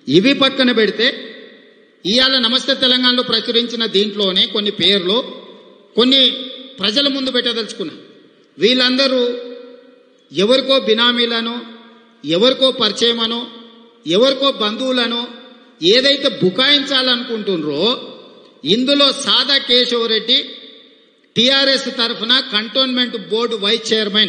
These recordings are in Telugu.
ఇవి పక్కన పెడితే ఇవాళ నమస్తే తెలంగాణలో ప్రచురించిన దీంట్లోనే కొన్ని పేర్లు కొన్ని ప్రజల ముందు పెట్టదలుచుకున్నా వీళ్ళందరూ ఎవరికో బినామీలను ఎవరికో పరిచయమనో ఎవరికో బంధువులను ఏదైతే బుకాయించాలనుకుంటున్నారో ఇందులో సాదా కేశవరెడ్డి టిఆర్ఎస్ తరఫున cantonment board vice chairman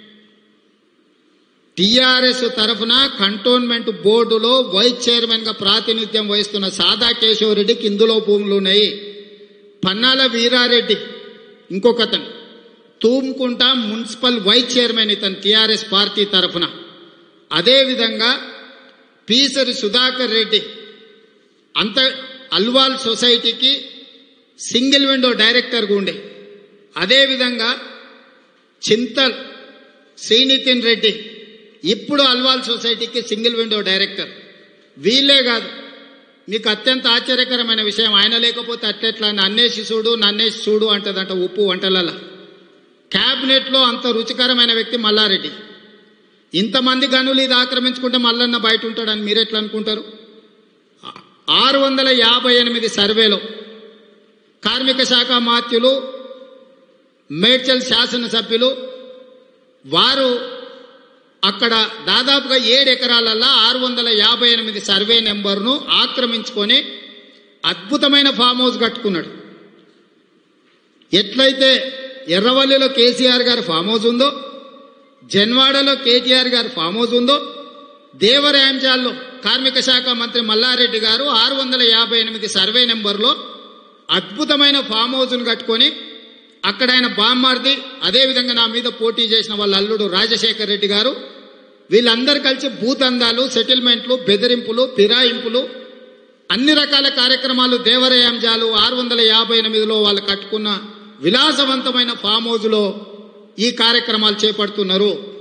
TRS తరఫున కంటోన్మెంట్ బోర్డులో వైస్ చైర్మన్ గా ప్రాతినిధ్యం వహిస్తున్న సాదా కేశవరెడ్డికి ఇందులో భూములు ఉన్నాయి పన్నాల వీరారెడ్డి ఇంకొకతను తూమ్కుంట మున్సిపల్ వైస్ చైర్మన్ ఇతను టిఆర్ఎస్ పార్టీ తరఫున అదేవిధంగా పీసరి సుధాకర్ రెడ్డి అంత అల్వాల్ సొసైటీకి సింగిల్ విండో డైరెక్టర్గా ఉండే అదేవిధంగా చింతల్ శ్రీనితిన్ రెడ్డి ఇప్పుడు అల్వాల్ సొసైటీకి సింగిల్ విండో డైరెక్టర్ వీళ్ళే కాదు మీకు అత్యంత ఆశ్చర్యకరమైన విషయం ఆయన లేకపోతే అట్లెట్లా నన్నేసి చూడు నన్నేసి చూడు అంటదంట ఉప్పు వంటలలో క్యాబినెట్లో అంత రుచికరమైన వ్యక్తి మల్లారెడ్డి ఇంతమంది గనులు ఇది ఆక్రమించుకుంటే మల్లన్న బయట ఉంటాడని మీరు ఎట్లా అనుకుంటారు ఆరు వందల యాభై ఎనిమిది సర్వేలో కార్మిక శాఖ మాత్యులు మేడ్చల్ శాసనసభ్యులు వారు అక్కడ దాదాపుగా ఏడు ఎకరాలల్లో ఆరు వందల యాభై ఎనిమిది సర్వే నెంబర్ను ఆక్రమించుకొని అద్భుతమైన ఫామ్ హౌస్ కట్టుకున్నాడు ఎట్లయితే ఎర్రవల్లిలో కేసీఆర్ గారి ఫామ్ హౌస్ ఉందో జన్వాడలో కేటీఆర్ గారి ఫామ్ హౌస్ ఉందో దేవరాయంజాల్లో కార్మిక శాఖ మంత్రి మల్లారెడ్డి గారు ఆరు వందల యాభై ఎనిమిది సర్వే నెంబర్లో అద్భుతమైన ఫామ్ హౌస్ను కట్టుకొని అక్కడ ఆయన బామ్మార్ది అదేవిధంగా నా మీద పోటీ చేసిన వాళ్ళ అల్లుడు రాజశేఖర్ రెడ్డి గారు వీళ్ళందరూ కలిసి భూతందాలు సెటిల్మెంట్లు బెదిరింపులు ఫిరాయింపులు అన్ని రకాల కార్యక్రమాలు దేవరయాంజాలు ఆరు వందల యాభై ఎనిమిదిలో వాళ్ళు కట్టుకున్న విలాసవంతమైన ఫామ్ హౌస్లో ఈ కార్యక్రమాలు చేపడుతున్నారు